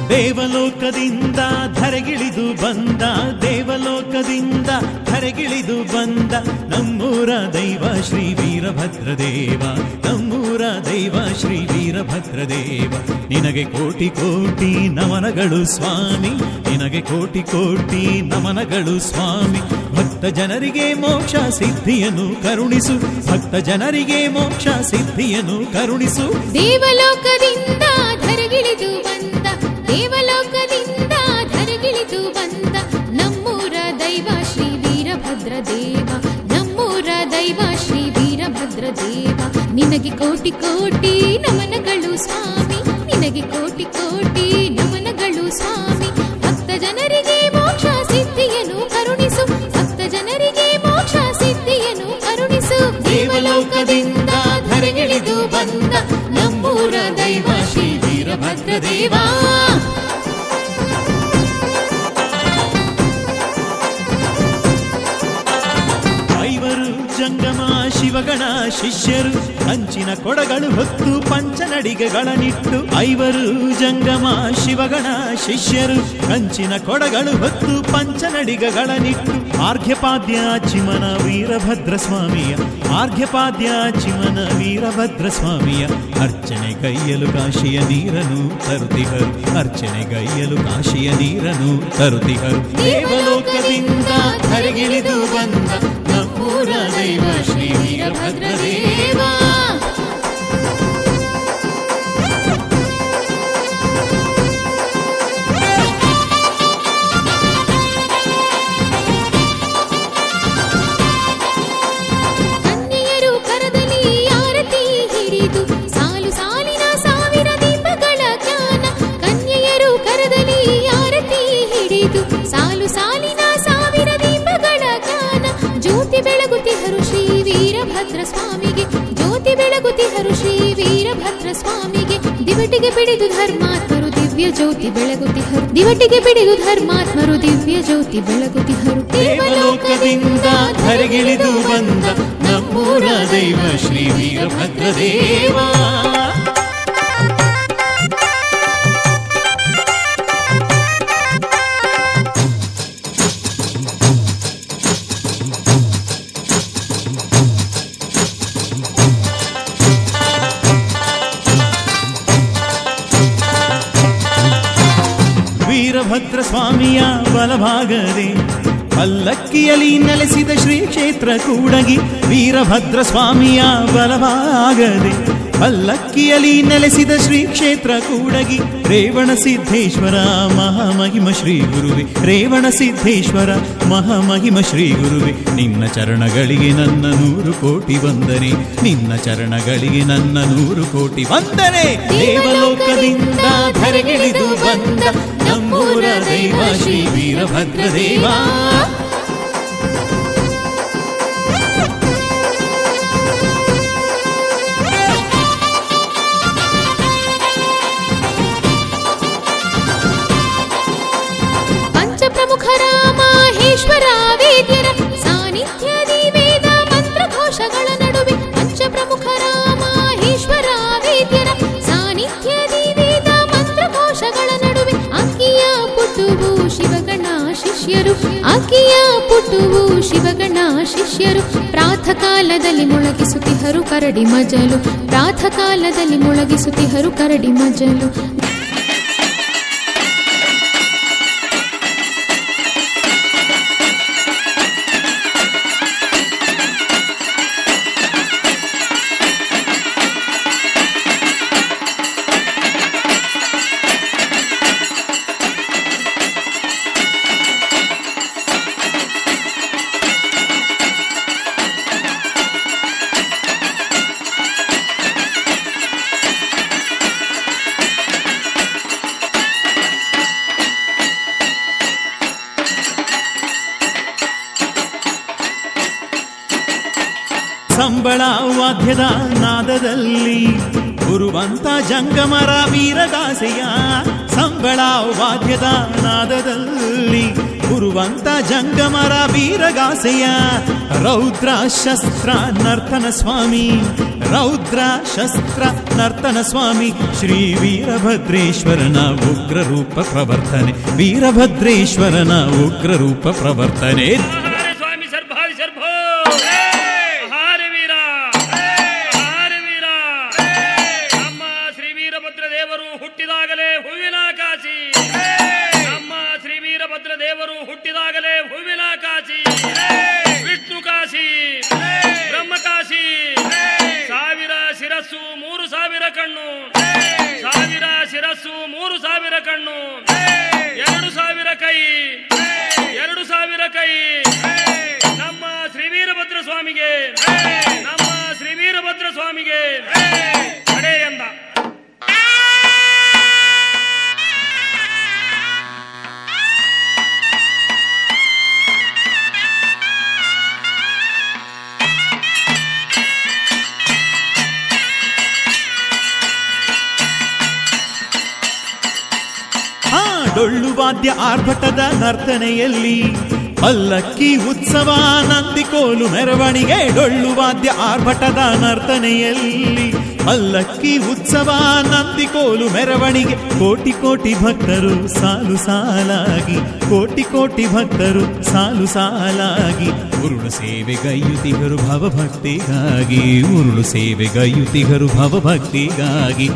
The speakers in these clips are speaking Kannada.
ದೇವಲೋಕದಿಂದ ಧರೆಗಿಳಿದು ಬಂದ ದೇವಲೋಕದಿಂದ ಧರೆಗಿಳಿದು ಬಂದ ನಮ್ಮೂರ ದೈವ ಶ್ರೀ ವೀರಭದ್ರ ದೇವ ನಮ್ಮೂರ ದೈವ ಶ್ರೀ ವೀರಭದ್ರ ದೇವ ನಿನಗೆ ಕೋಟಿ ಕೋಟಿ ನಮನಗಳು ಸ್ವಾಮಿ ನಿನಗೆ ಕೋಟಿ ಕೋಟಿ ನಮನಗಳು ಸ್ವಾಮಿ ಭಕ್ತ ಜನರಿಗೆ ಮೋಕ್ಷ ಸಿದ್ಧಿಯನ್ನು ಕರುಣಿಸು ಭಕ್ತ ಜನರಿಗೆ ಮೋಕ್ಷ ಸಿದ್ಧಿಯನ್ನು ಕರುಣಿಸು ದೇವಲೋಕದಿಂದ ಧರೆಗಿಳಿದು ಬಂದ ದೇವಲೋಕದಿಂದ ಧರೆಗಿಳಿದು ಬಂದ ನಮ್ಮೂರ ದೈವ ಶ್ರೀ ವೀರಭದ್ರ ದೇವ ನಮ್ಮೂರ ದೈವ ಶ್ರೀ ವೀರಭದ್ರ ದೇವ ನಿನಗೆ ಕೋಟಿ ಕೋಟಿ ನಮನಗಳು ಸ್ವಾಮಿ ನಿನಗೆ ಕೋಟಿ ಕೋಟಿ ನಮನಗಳು ಸ್ವಾಮಿ ಭಕ್ತ ಜನರಿಗೆ ಮೋಕ್ಷ ಸಿದ್ಧಿಯನ್ನು ಕರುಣಿಸು ಭಕ್ತ ಜನರಿಗೆ ಮೋಕ್ಷ ಸಿದ್ಧಿಯನ್ನು ಕರುಣಿಸು ದೇವಲೋಕದಿಂದ ಧರೆಗಿಳಿದು ಬಂದ ನಮ್ಮೂರ ದೈವ ಶ್ರೀ ವೀರಭದ್ರ ದೇವ ಐವರು ಜಂಗಮ ಶಿವಗಣ ಶಿಷ್ಯರು ಕಂಚಿನ ಕೊಡಗಳು ಹೊತ್ತು ಪಂಚನಡಿಗೆಗಳನಿಟ್ಟು ಐವರು ಜಂಗಮ ಶಿವಗಣ ಶಿಷ್ಯರು ಕಂಚಿನ ಕೊಡಗಳು ಹೊತ್ತು ಪಂಚನಡಿಗೆಗಳನಿಟ್ಟು ಆರ್ಘ್ಯಪಾದ್ಯ ಚಿಮನ ವೀರಭದ್ರ ಸ್ವಾಮಿಯ ಆರ್ಘ್ಯಪಾದ್ಯ ಚಿಮನ ವೀರಭದ್ರ ಸ್ವಾಮಿಯ ಅರ್ಚನೆ ಗೈಯಲು ಕಾಶಿಯ ನೀರನು ತರುತಿಹರು ಅರ್ಚನೆ ಗೈಯಲು ಕಾಶಿಯ ನೀರನು ತರುತಿಹರು ದೇವಲೋಕದಿಂದ ಧರೆಗಿಳಿದು ಬಂದ ನಮ್ಮೂರ ದೈವ ಶ್ರೀ ವೀರಭದ್ರ ದೇವ ಕನ್ಯೆಯರು ಕರದಲ್ಲಿ ಆರತಿ ಹಿಡಿದು ಸಾಲು ಸಾಲಿನ ಸಾವಿರ ದೀಪಗಳ ಜ್ಞಾನ ಕನ್ಯೆಯರು ಕರದಲ್ಲಿ ಆರತಿ ಹಿಡಿದು ಸಾಲು ಸಾಲಿನ ಸಾವಿರ ದೀಪಗಳ ಜ್ಞಾನ ಜ್ಯೋತಿ ಬೆಳಗುತ್ತಿಹರು ಶ್ರೀ ವೀರಭದ್ರ ಸ್ವಾಮಿಗೆ ಜ್ಯೋತಿ ಬೆಳಗುತ್ತಿಹರು ಶ್ರೀ ವೀರಭದ್ರ ಸ್ವಾಮಿಗೆ ದಿವಟಿಗೆ ಬಿಡಿದು ಧರ್ಮಾತ್ಮರು ದಿವ್ಯ ಜ್ಯೋತಿ ಬೆಳಗುತ್ತಿಹರು ದಿವಟಿಗೆ ಬಿಡಿದು ಧರ್ಮಾತ್ಮರು ದಿವ್ಯ ಜ್ಯೋತಿ ಬೆಳಗುತ್ತಿಹರು ದೇವಲೋಕದಿಂದ ಧರೆಗಿಳಿದು ಬಂದ ನಮ್ಮೂರ ದೈವ ಶ್ರೀ ವೀರಭದ್ರ ದೇವ ವೀರಭದ್ರ ಸ್ವಾಮಿಯ ಬಲಭಾಗದೆ ಪಲ್ಲಕ್ಕಿಯಲ್ಲಿ ನೆಲೆಸಿದ ಶ್ರೀ ಕ್ಷೇತ್ರ ಕೂಡಗಿ ವೀರಭದ್ರ ಸ್ವಾಮಿಯ ಬಲಭಾಗದೆ ಪಲ್ಲಕ್ಕಿಯಲ್ಲಿ ನೆಲೆಸಿದ ಶ್ರೀ ಕ್ಷೇತ್ರ ಕೂಡಗಿ ರೇವಣ ಸಿದ್ದೇಶ್ವರ ಮಹಾಮಹಿಮ ಶ್ರೀ ಗುರುವೆ ರೇವಣ ಸಿದ್ದೇಶ್ವರ ಮಹಾಮಹಿಮ ಶ್ರೀ ಗುರುವೆ ನಿನ್ನ ಚರಣಗಳಿಗೆ ನನ್ನ ನೂರು ಕೋಟಿ ವಂದನೆ ನಿನ್ನ ಚರಣಗಳಿಗೆ ನನ್ನ ನೂರು ಕೋಟಿ ವಂದನೆ ದೇವಲೋಕದಿಂದ ಧರೆಗಿಳಿದು ಬಂದ ನಮ್ಮೂರ ದೈವ ಶ್ರೀ ವೀರಭದ್ರ ದೇವ ಪಂಚಪ್ರಮುಖರ ಮಾಹೇಶ್ವರ ವೇದ್ಯರ ಸಾನ್ನಿಧ್ಯದಿ ವೇದ ಮಂತ್ರ ಘೋಷಗಳ ನಡುವೆ ಪಂಚಪ್ರಮುಖರ ಮಾಹೇಶ್ವರ ವೇದ್ಯರ ಸಾನ್ನಿಧ್ಯದಿ ವೇದ ಮಂತ್ರ ಘೋಷಗಳ ನಡುವೆ ಅಕ್ಕಿಯ ಪುಟ್ಟುವು ಶಿವಗಣ ಶಿಷ್ಯರು ಅಕ್ಕಿಯ ಪುಟ್ಟುವು ಶಿವಗಣ ಶಿಷ್ಯರು ಪ್ರಾತಃಕಾಲದಲ್ಲಿ ಮೊಳಗಿಸುತ್ತಿಹರು ಕರಡಿ ಮಜಲು ಪ್ರಾತಃಕಾಲದಲ್ಲಿ ಮೊಳಗಿಸುತ್ತಿಹರು ಕರಡಿ ಮಜಲು ಸಂಬಳ ವಾದ್ಯದ ನಾದದಲ್ಲಿ ಗುರುವಂತ ಜಂಗಮರ ವೀರದಾಸೆಯ ಸಂಬಳ ವಾದ್ಯದ ನಾದದಲ್ಲಿ ಗುರುವಂತ ಜಂಗಮರ ವೀರಗಾಸೆಯ ರೌದ್ರ ಶಸ್ತ್ರ ನರ್ತನ ಸ್ವಾಮಿ ರೌದ್ರ ಶಸ್ತ್ರ ನರ್ತನ ಸ್ವಾಮಿ ಶ್ರೀ ವೀರಭದ್ರೇಶ್ವರನ ಉಗ್ರ ರೂಪ ಪ್ರವರ್ತನೆ ವೀರಭದ್ರೇಶ್ವರನ ಉಗ್ರ ರೂಪ ಪ್ರವರ್ತನೆ ಆಹಾರ ಸ್ವಾಮಿ ಸರ್ಭಾವಿ ಸರ್ಭೋ ಆಹಾರ ವೀರ ಆಹಾರ ವೀರ ನಮ್ಮ ಶ್ರೀ ವೀರಭದ್ರ ದೇವರು ಹುಟ್ಟಿದಾಗಲೇ ಹೂವಿನ ಕಾಶಿ ನಮ್ಮ ಶ್ರೀ ವೀರಭದ್ರ ದೇವರು ಹುಟ್ಟಿದಾಗಲೇ ಹೂವಿನ ಕಾಶಿ ವಿಷ್ಣು ಕಾಶಿ ಬ್ರಹ್ಮ ಕಾಶಿ ಸಾವಿರ ಶಿರಸ್ಸು ಮೂರು ಸಾವಿರ ಕಣ್ಣು ಸಾವಿರ ಶಿರಸ್ಸು ಮೂರು ಸಾವಿರ ಕಣ್ಣು ಎರಡು ಸಾವಿರ ಕೈ ಎರಡು ಸಾವಿರ ಕೈ ನಮ್ಮ ಶ್ರೀ ವೀರಭದ್ರ ಸ್ವಾಮಿಗೆ ನಮ್ಮ ಶ್ರೀ ವೀರಭದ್ರ ಸ್ವಾಮಿಗೆ ಕಡೆ ಎಂದ ಆ ಡೊಳ್ಳು ವಾದ್ಯ ಆರ್ಭಟದ ನರ್ತನೆಯಲ್ಲಿ ಪಲ್ಲಕ್ಕಿ ಉತ್ಸವ ನಂದಿಕೋಲು ಮೆರವಣಿಗೆ ಡೊಳ್ಳು ವಾದ್ಯ ಆರ್ಭಟದ ನರ್ತನೆಯಲ್ಲಿ ಪಲ್ಲಕ್ಕಿ ಉತ್ಸವ ನಂದಿಕೋಲು ಮೆರವಣಿಗೆ ಕೋಟಿ ಕೋಟಿ ಭಕ್ತರು ಸಾಲು ಸಾಲಾಗಿ ಕೋಟಿ ಕೋಟಿ ಭಕ್ತರು ಸಾಲು ಸಾಲಾಗಿ ಉರುಳು ಸೇವೆಗೈಯುತಿಗರು ಭವಭಕ್ತಿಗಾಗಿ ಉರುಳು ಸೇವೆಗೈಯುತಿಗರು ಭವಭಕ್ತಿಗಾಗಿ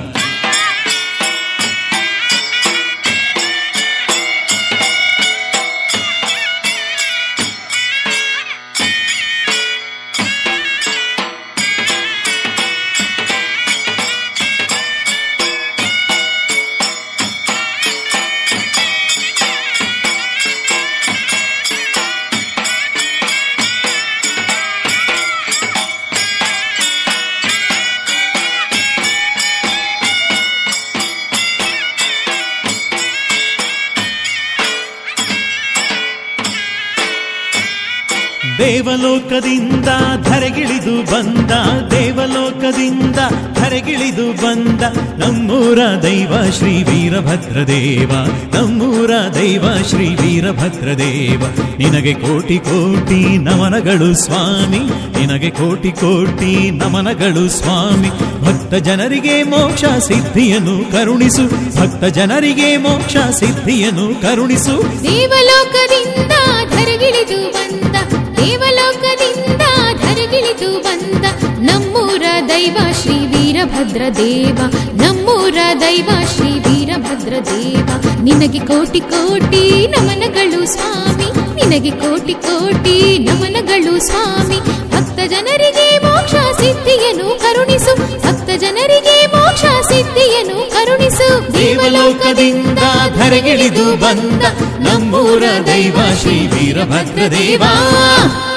ದೇವಲೋಕದಿಂದ ಧರೆಗಿಳಿದು ಬಂದ ದೇವಲೋಕದಿಂದ ಧರೆಗಿಳಿದು ಬಂದ ನಮ್ಮೂರ ದೈವ ಶ್ರೀ ವೀರಭದ್ರ ದೇವ ನಮ್ಮೂರ ದೈವ ಶ್ರೀ ವೀರಭದ್ರ ದೇವ ನಿನಗೆ ಕೋಟಿ ಕೋಟಿ ನಮನಗಳು ಸ್ವಾಮಿ ನಿನಗೆ ಕೋಟಿ ಕೋಟಿ ನಮನಗಳು ಸ್ವಾಮಿ ಭಕ್ತ ಜನರಿಗೆ ಮೋಕ್ಷ ಸಿದ್ಧಿಯನ್ನು ಕರುಣಿಸು ಭಕ್ತ ಜನರಿಗೆ ಮೋಕ್ಷ ಸಿದ್ಧಿಯನ್ನು ಕರುಣಿಸು ದೇವಲೋಕದಿಂದ ಧರಗಿಳಿದು ಬಂದ ದೇವಲೋಕದಿಂದ ಧರಗಿಳಿದು ಬಂದ ನಮ್ಮೂರ ದೈವ ಶ್ರೀ ವೀರಭದ್ರ ದೇವ ನಮ್ಮೂರ ದೈವ ಶ್ರೀ ವೀರಭದ್ರ ದೇವ ನಿನಗೆ ಕೋಟಿ ಕೋಟಿ ನಮನಗಳು ಸ್ವಾಮಿ ನಿನಗೆ ಕೋಟಿ ಕೋಟಿ ನಮನಗಳು ಸ್ವಾಮಿ ಭಕ್ತ ಜನರಿಗೆ ಮೋಕ್ಷ ಸಿದ್ಧಿಯನ್ನು ಕರುಣಿಸು ಭಕ್ತ ಜನರಿಗೆ ಮೋಕ್ಷ ಸಿದ್ಧಿಯನ್ನು ಕರುಣಿಸು ದೇವಲೋಕದಿಂದ ಧರೆಗಿಳಿದು ಬಂದ ನಮ್ಮೂರ ದೈವ ಶ್ರೀ ವೀರಭದ್ರ ದೇವ